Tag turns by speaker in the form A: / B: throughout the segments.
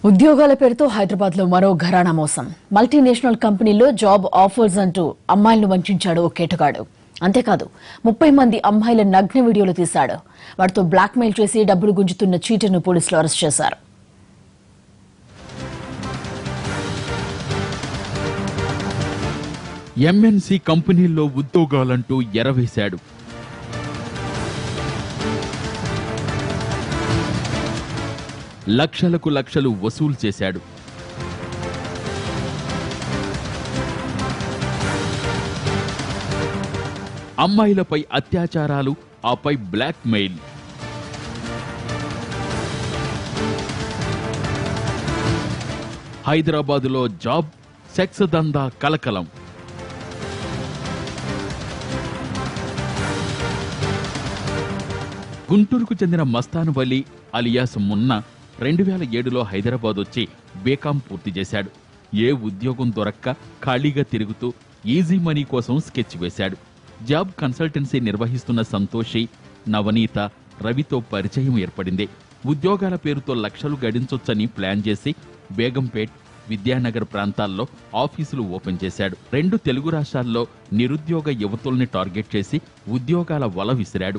A: ఉద్యోగాల పేరుతో హైదరాబాద్ లో మరో ఘరానా మోసం మల్టీనేషనల్ కంపెనీలో జాబ్ ఆఫర్స్ అంటూ అమ్మాయిలను వంచాడు ఓ కేటగాడు అంతేకాదు ముప్పై మంది అమ్మాయిల నగ్న వీడియోలు తీశాడు వాటితో బ్లాక్మెయిల్ చేసి డబ్బులు గుంజుతున్న చీటర్ను పోలీసులు అరెస్ట్ చేశారు
B: ఎంఎన్సి కంపెనీల్లో ఉద్యోగాలంటూ ఎరవేశాడు లక్షలకు లక్షలు వసూలు చేశాడు అమ్మాయిలపై అత్యాచారాలు ఆపై బ్లాక్ మెయిల్ హైదరాబాదులో జాబ్ సెక్స్ దందా కలకలం గుంటూరుకు చెందిన మస్తాన్ వలి అలియాస్ మున్న రెండు వేల ఏడులో హైదరాబాద్ వచ్చి బేకాం పూర్తి చేశాడు ఏ ఉద్యోగం దొరక్క ఖాళీగా తిరుగుతూ ఈజీ మనీ కోసం స్కెచ్ వేశాడు జాబ్ కన్సల్టెన్సీ నిర్వహిస్తున్న సంతోషి నవనీత రవితో పరిచయం ఏర్పడింది ఉద్యోగాల పేరుతో లక్షలు గడించొచ్చని ప్లాన్ చేసి బేగంపేట్ విద్యానగర్ ప్రాంతాల్లో ఆఫీసులు ఓపెన్ చేశాడు రెండు తెలుగు రాష్ట్రాల్లో నిరుద్యోగ యువతుల్ని టార్గెట్ చేసి ఉద్యోగాల వల విసిరాడు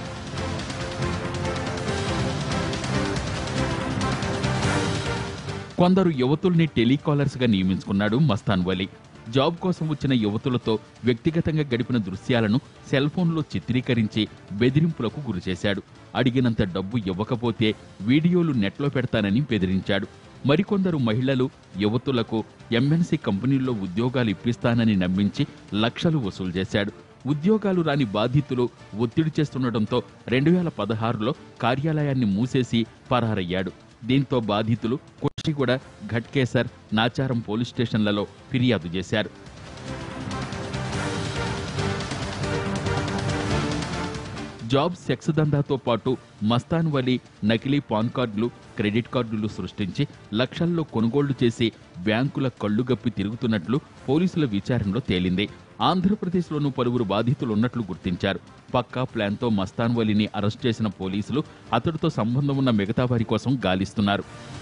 B: కొందరు యువతుల్ని టెలికాలర్స్ గా నియమించుకున్నాడు మస్తాన్ వలి జాబ్ కోసం వచ్చిన యువతులతో వ్యక్తిగతంగా గడిపిన దృశ్యాలను సెల్ ఫోన్లో చిత్రీకరించి బెదిరింపులకు గురిచేశాడు అడిగినంత డబ్బు ఇవ్వకపోతే వీడియోలు నెట్లో పెడతానని బెదిరించాడు మరికొందరు మహిళలు యువతులకు ఎంఎన్సీ కంపెనీల్లో ఉద్యోగాలు ఇప్పిస్తానని నమ్మించి లక్షలు వసూలు చేశాడు ఉద్యోగాలు రాని బాధితులు ఒత్తిడి చేస్తుండటంతో రెండు వేల పదహారులో కార్యాలయాన్ని మూసేసి పరారయ్యాడు దీంతో బాధితులు కోషిగూడ ఘట్కేసర్ నాచారం పోలీస్ స్టేషన్లలో ఫిర్యాదు చేశారు జాబ్ సెక్స్ దందాతో పాటు మస్తాన్ వలి నకిలీ పాన్ కార్డులు క్రెడిట్ కార్డులు సృష్టించి లక్షల్లో కొనుగోళ్లు చేసి బ్యాంకుల కళ్లుగప్పి తిరుగుతున్నట్లు పోలీసుల విచారణలో తేలింది ఆంధ్రప్రదేశ్లోనూ పలువురు బాధితులు ఉన్నట్లు గుర్తించారు పక్కా ప్లాన్తో మస్తాన్ వలిని అరెస్ట్ చేసిన పోలీసులు అతడితో సంబంధం ఉన్న మిగతా వారి కోసం గాలిస్తున్నారు